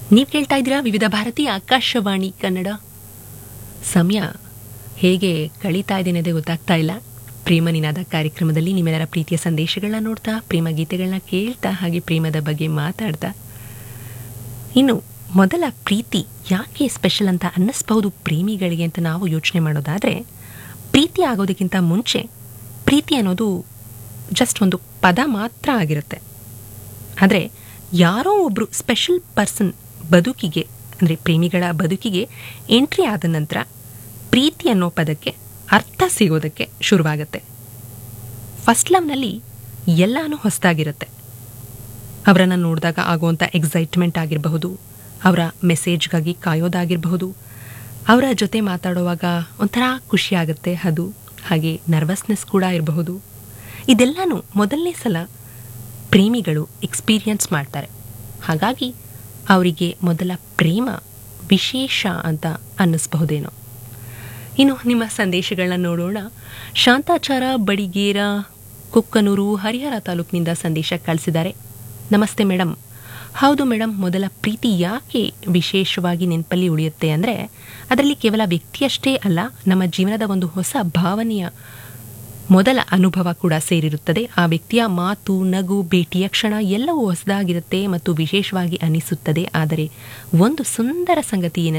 ನೀವು ಕೇಳ್ತಾ ಇದ್ದೀರಾ ವಿವಿಧ ಭಾರತಿ ಆಕಾಶವಾಣಿ ಕನ್ನಡ ಸಮಯ ಹೇಗೆ ಕಳೀತಾ ಇದೆ ಅನ್ನೋದೇ ಗೊತ್ತಾಗ್ತಾ ಇಲ್ಲ ಪ್ರೇಮ ನಿನಾದ ಕಾರ್ಯಕ್ರಮದಲ್ಲಿ ನಿಮ್ಮೆಲ್ಲರ ಪ್ರೀತಿಯ ಸಂದೇಶಗಳನ್ನ ನೋಡ್ತಾ ಪ್ರೇಮ ಗೀತೆಗಳನ್ನ ಕೇಳ್ತಾ ಹಾಗೆ ಪ್ರೇಮದ ಬಗ್ಗೆ ಮಾತಾಡ್ತಾ ಇನ್ನು ಮೊದಲ ಪ್ರೀತಿ ಯಾಕೆ ಸ್ಪೆಷಲ್ ಅಂತ ಅನ್ನಿಸ್ಬಹುದು ಪ್ರೇಮಿಗಳಿಗೆ ಅಂತ ನಾವು ಯೋಚನೆ ಮಾಡೋದಾದರೆ ಪ್ರೀತಿ ಆಗೋದಕ್ಕಿಂತ ಮುಂಚೆ ಪ್ರೀತಿ ಅನ್ನೋದು ಜಸ್ಟ್ ಒಂದು ಪದ ಮಾತ್ರ ಆಗಿರುತ್ತೆ ಆದರೆ ಯಾರೋ ಒಬ್ಬರು ಸ್ಪೆಷಲ್ ಪರ್ಸನ್ ಬದುಕಿಗೆ ಅಂದರೆ ಪ್ರೇಮಿಗಳ ಬದುಕಿಗೆ ಎಂಟ್ರಿ ಆದ ನಂತರ ಪ್ರೀತಿ ಅನ್ನೋ ಪದಕ್ಕೆ ಅರ್ಥ ಸಿಗೋದಕ್ಕೆ ಶುರುವಾಗುತ್ತೆ ಫಸ್ಟ್ ಲವ್ನಲ್ಲಿ ಎಲ್ಲನೂ ಹೊಸದಾಗಿರುತ್ತೆ ಅವರನ್ನು ನೋಡಿದಾಗ ಆಗುವಂಥ ಎಕ್ಸೈಟ್ಮೆಂಟ್ ಆಗಿರಬಹುದು ಅವರ ಮೆಸೇಜ್ಗಾಗಿ ಕಾಯೋದಾಗಿರಬಹುದು ಅವರ ಜೊತೆ ಮಾತಾಡುವಾಗ ಒಂಥರ ಖುಷಿ ಆಗುತ್ತೆ ಅದು ಹಾಗೆ ನರ್ವಸ್ನೆಸ್ ಕೂಡ ಇರಬಹುದು ಇದೆಲ್ಲನೂ ಮೊದಲನೇ ಸಲ ಪ್ರೇಮಿಗಳು ಎಕ್ಸ್ಪೀರಿಯನ್ಸ್ ಮಾಡ್ತಾರೆ ಹಾಗಾಗಿ ಅವರಿಗೆ ಮೊದಲ ಪ್ರೇಮ ವಿಶೇಷ ಅಂತ ಅನ್ನಿಸ್ಬಹುದೇನೋ ಇನ್ನು ನಿಮ್ಮ ಸಂದೇಶಗಳನ್ನ ನೋಡೋಣ ಶಾಂತಾಚಾರ ಬಡಿಗೇರ ಕುಕ್ಕನೂರು ಹರಿಹರ ತಾಲೂಕಿನಿಂದ ಸಂದೇಶ ಕಳಿಸಿದ್ದಾರೆ ನಮಸ್ತೆ ಮೇಡಮ್ ಹೌದು ಮೇಡಮ್ ಮೊದಲ ಪ್ರೀತಿ ಯಾಕೆ ವಿಶೇಷವಾಗಿ ನೆನಪಲ್ಲಿ ಉಳಿಯುತ್ತೆ ಅಂದರೆ ಅದರಲ್ಲಿ ಕೇವಲ ವ್ಯಕ್ತಿಯಷ್ಟೇ ಅಲ್ಲ ನಮ್ಮ ಜೀವನದ ಒಂದು ಹೊಸ ಭಾವನೆಯ ಮೊದಲ ಅನುಭವ ಕೂಡ ಸೇರಿರುತ್ತದೆ ಆ ವ್ಯಕ್ತಿಯ ಮಾತು ನಗು ಭೇಟಿಯ ಕ್ಷಣ ಎಲ್ಲವೂ ಹೊಸದಾಗಿರುತ್ತೆ ಮತ್ತು ವಿಶೇಷವಾಗಿ ಅನಿಸುತ್ತದೆ ಆದರೆ ಒಂದು ಸುಂದರ ಸಂಗತಿ